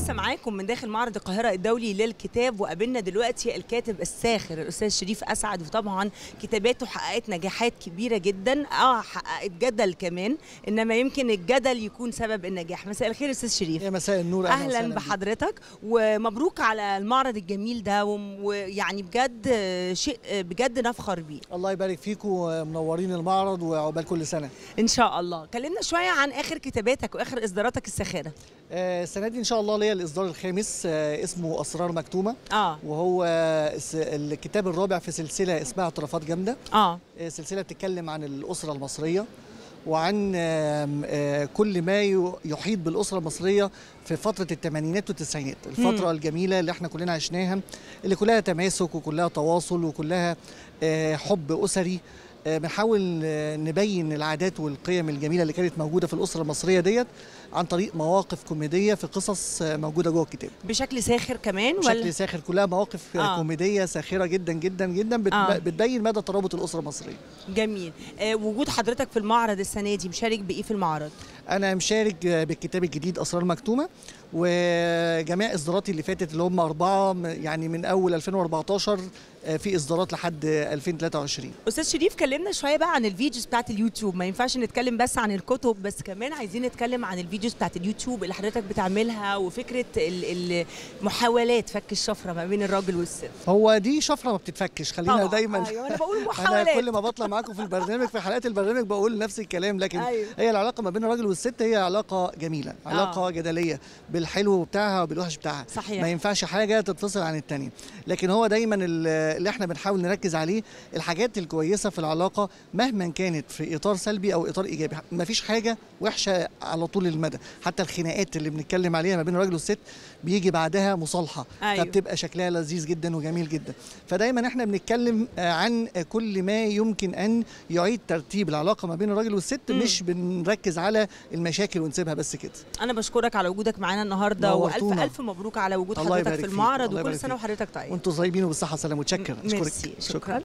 لسه معاكم من داخل معرض القاهرة الدولي للكتاب وقابلنا دلوقتي الكاتب الساخر الأستاذ شريف أسعد وطبعا كتاباته حققت نجاحات كبيرة جدا اه حققت جدل كمان إنما يمكن الجدل يكون سبب النجاح مساء الخير أستاذ شريف يا مساء النور اهلا وسهلا بيك. بحضرتك ومبروك على المعرض الجميل ده وم- ويعني بجد شيء بجد نفخر بيه الله يبارك فيكم منورين المعرض وعقبال كل سنه ان شاء الله كلمنا شويه عن اخر كتاباتك واخر اصداراتك الساخره آه، السنه دي ان شاء الله ليا الاصدار الخامس آه، اسمه اسرار مكتومه اه وهو آه، الس- الكتاب الرابع في سلسله اسمها اعترافات جامده اه آه، سلسله بتتكلم عن الاسره المصريه وعن آم، آه، كل ما ي- يحيط بالاسره المصريه في فتره الثمانينات والتسعينات الفتره مم. الجميله اللي احنا كلنا عشناها اللي كلها تماسك وكلها تواصل وكلها آه، حب اسري آه، بنحاول آه، نبين العادات والقيم الجميله اللي كانت موجوده في الاسره المصريه ديت عن طريق مواقف كوميديه في قصص آه، موجوده جوه الكتاب بشكل ساخر كمان ولا بشكل ساخر كلها مواقف آه. آه. كوميديه ساخره جدا جدا جدا بت... آه. آه. بتبين مدى ترابط الاسره المصريه جميل آه وجود حضرتك في المعرض السنه دي مشارك بايه في المعرض انا مشارك آه، بالكتاب الجديد اسرار مكتومه وجميع اصداراتي اللي فاتت اللي هم اربعه م- يعني من اول 2014 آه، في اصدارات لحد آه، 2023 استاذ شريف كلمنا شويه بقى عن الفيديوز بتاعت اليوتيوب ما ينفعش نتكلم بس عن الكتب بس كمان عايزين نتكلم عن الفيديوز بتاعت اليوتيوب اللي حضرتك بتعملها وفكره ال- المحاولات فك الشفره ما بين الراجل والست هو دي شفره ما بتتفكش خلينا طبعاً. دايما ايوه انا بقول انا محاولات كل ما بطلع معاكم في البرنامج في حلقات البرنامج بقول نفس الكلام لكن أيوة. هي العلاقه ما بين الراجل والست هي علاقه جميله علاقه جدليه بالحلو بتاعها وبالوحش بتاعها صحيح. ما ينفعش حاجه تتفصل عن التانية لكن هو دايما ال- اللي احنا بنحاول نركز عليه الحاجات الكويسه في العلاقه مهما كانت في اطار سلبي او اطار ايجابي ما فيش حاجه وحشه على طول المدى حتى الخناقات اللي بنتكلم عليها ما بين الراجل والست بيجي بعدها مصالحه أيوة. فبتبقى شكلها لذيذ جدا وجميل جدا فدايما احنا بنتكلم آه، عن كل ما يمكن ان يعيد ترتيب العلاقه ما بين الراجل والست مم. مش بنركز على المشاكل ونسيبها بس كده انا بشكرك على وجودك معانا النهارده والف نورتونا. الف مبروك على وجود الله حضرتك يبارك في فيك. المعرض الله وكل يبارك سنه فيك. وحضرتك طيب وانتم طيبين وبالصحه والسلامه متشكر ميرسي شكرا